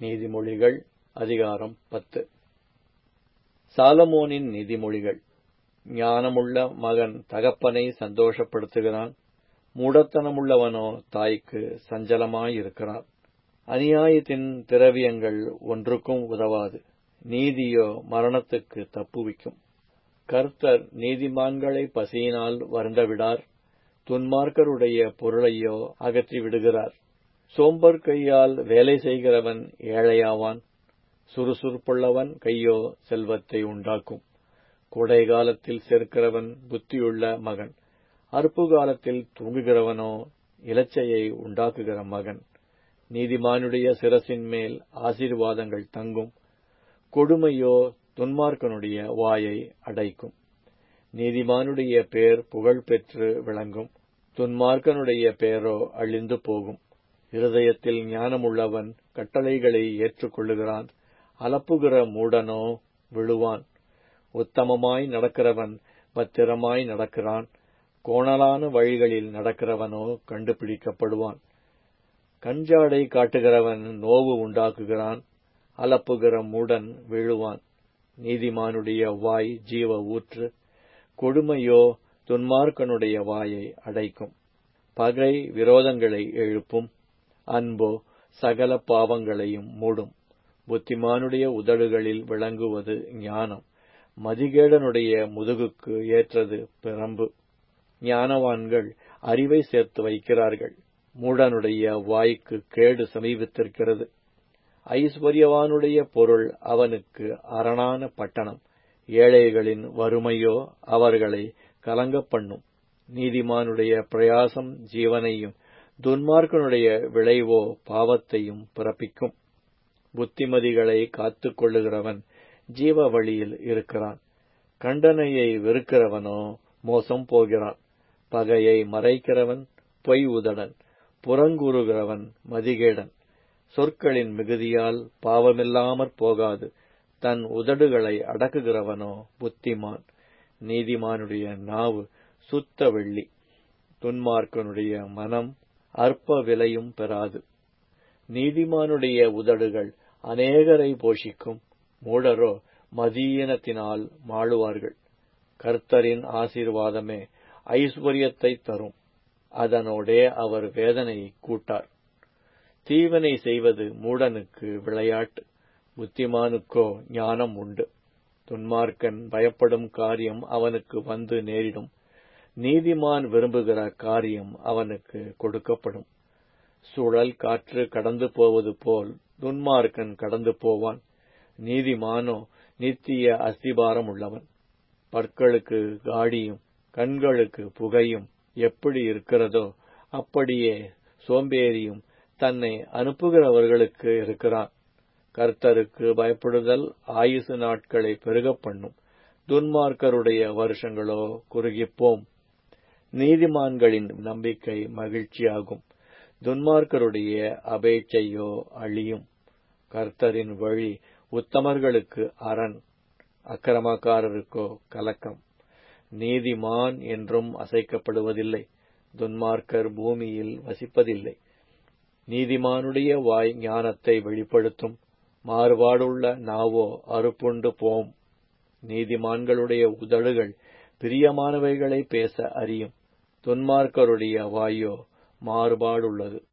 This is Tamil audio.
நீதிமொழிகள் அதிகாரம் பத்து சாலமோனின் நீதிமொழிகள் ஞானமுள்ள மகன் தகப்பனை சந்தோஷப்படுத்துகிறான் மூடத்தனமுள்ளவனோ தாய்க்கு சஞ்சலமாயிருக்கிறான் அநியாயத்தின் திரவியங்கள் ஒன்றுக்கும் உதவாது நீதியோ மரணத்துக்கு தப்புவிக்கும் கர்த்தர் நீதிமான்களை பசியினால் வருந்தவிடார் துன்மார்க்கருடைய பொருளையோ அகற்றி விடுகிறார் சோம்பர் கையால் வேலை செய்கிறவன் ஏழையாவான் சுறுசுறுப்புள்ளவன் கையோ செல்வத்தை உண்டாக்கும் கோடை காலத்தில் சேர்க்கிறவன் புத்தியுள்ள மகன் அறுப்பு காலத்தில் தூங்குகிறவனோ இலச்சையை உண்டாக்குகிற மகன் நீதிமானுடைய சிரசின் மேல் ஆசீர்வாதங்கள் தங்கும் கொடுமையோ துன்மார்க்கனுடைய வாயை அடைக்கும் நீதிமானுடைய பேர் புகழ் பெற்று விளங்கும் துன்மார்க்கனுடைய பேரோ அழிந்து போகும் இருதயத்தில் ஞானமுள்ளவன் கட்டளைகளை ஏற்றுக்கொள்ளுகிறான் அலப்புகிற மூடனோ விழுவான் உத்தமமாய் நடக்கிறவன் பத்திரமாய் நடக்கிறான் கோணலான வழிகளில் நடக்கிறவனோ கண்டுபிடிக்கப்படுவான் கஞ்சாடை காட்டுகிறவன் நோவு உண்டாக்குகிறான் அலப்புகிற மூடன் விழுவான் நீதிமானுடைய வாய் ஜீவ ஊற்று கொடுமையோ துன்மார்க்கனுடைய வாயை அடைக்கும் பகை விரோதங்களை எழுப்பும் அன்போ சகல பாவங்களையும் மூடும் புத்திமானுடைய உதடுகளில் விளங்குவது ஞானம் மதிகேடனுடைய முதுகுக்கு ஏற்றது பிரம்பு ஞானவான்கள் அறிவை சேர்த்து வைக்கிறார்கள் மூடனுடைய வாய்க்கு கேடு சமீபித்திருக்கிறது ஐஸ்வர்யவானுடைய பொருள் அவனுக்கு அரணான பட்டணம் ஏழைகளின் வறுமையோ அவர்களை கலங்க பண்ணும் நீதிமானுடைய பிரயாசம் ஜீவனையும் துன்மார்க்கனுடைய விளைவோ பாவத்தையும் பிறப்பிக்கும் புத்திமதிகளை காத்துக் கொள்ளுகிறவன் ஜீவ வழியில் இருக்கிறான் கண்டனையை வெறுக்கிறவனோ மோசம் போகிறான் பகையை மறைக்கிறவன் பொய் உதடன் புறங்கூறுகிறவன் மதிகேடன் சொற்களின் மிகுதியால் பாவமில்லாமற் போகாது தன் உதடுகளை அடக்குகிறவனோ புத்திமான் நீதிமானுடைய நாவு சுத்த வெள்ளி துன்மார்க்கனுடைய மனம் அற்ப விலையும் பெறாது நீதிமானுடைய உதடுகள் அநேகரை போஷிக்கும் மூடரோ மதியீனத்தினால் மாளுவார்கள் கர்த்தரின் ஆசீர்வாதமே ஐஸ்வர்யத்தை தரும் அதனோடே அவர் வேதனை கூட்டார் தீவனை செய்வது மூடனுக்கு விளையாட்டு புத்திமானுக்கோ ஞானம் உண்டு துன்மார்க்கன் பயப்படும் காரியம் அவனுக்கு வந்து நேரிடும் நீதிமான் விரும்புகிற காரியம் அவனுக்கு கொடுக்கப்படும் சுழல் காற்று கடந்து போவது போல் துன்மார்க்கன் கடந்து போவான் நீதிமானோ நித்திய அஸ்திபாரம் உள்ளவன் பற்களுக்கு காடியும் கண்களுக்கு புகையும் எப்படி இருக்கிறதோ அப்படியே சோம்பேறியும் தன்னை அனுப்புகிறவர்களுக்கு இருக்கிறான் கர்த்தருக்கு பயப்படுதல் ஆயுசு நாட்களை பெருகப் பண்ணும் துன்மார்க்கருடைய வருஷங்களோ குறுகிப்போம் நீதிமான்களின் நம்பிக்கை மகிழ்ச்சியாகும் துன்மார்க்கருடைய அபேட்சையோ அழியும் கர்த்தரின் வழி உத்தமர்களுக்கு அரண் அக்கிரமக்காரருக்கோ கலக்கம் நீதிமான் என்றும் அசைக்கப்படுவதில்லை துன்மார்க்கர் பூமியில் வசிப்பதில்லை நீதிமானுடைய வாய் ஞானத்தை வெளிப்படுத்தும் மாறுபாடுள்ள நாவோ அறுப்புண்டு போம் நீதிமான்களுடைய உதடுகள் பிரியமானவைகளை பேச அறியும் துன்மார்க்கருடைய வாயோ மாறுபாடுள்ளது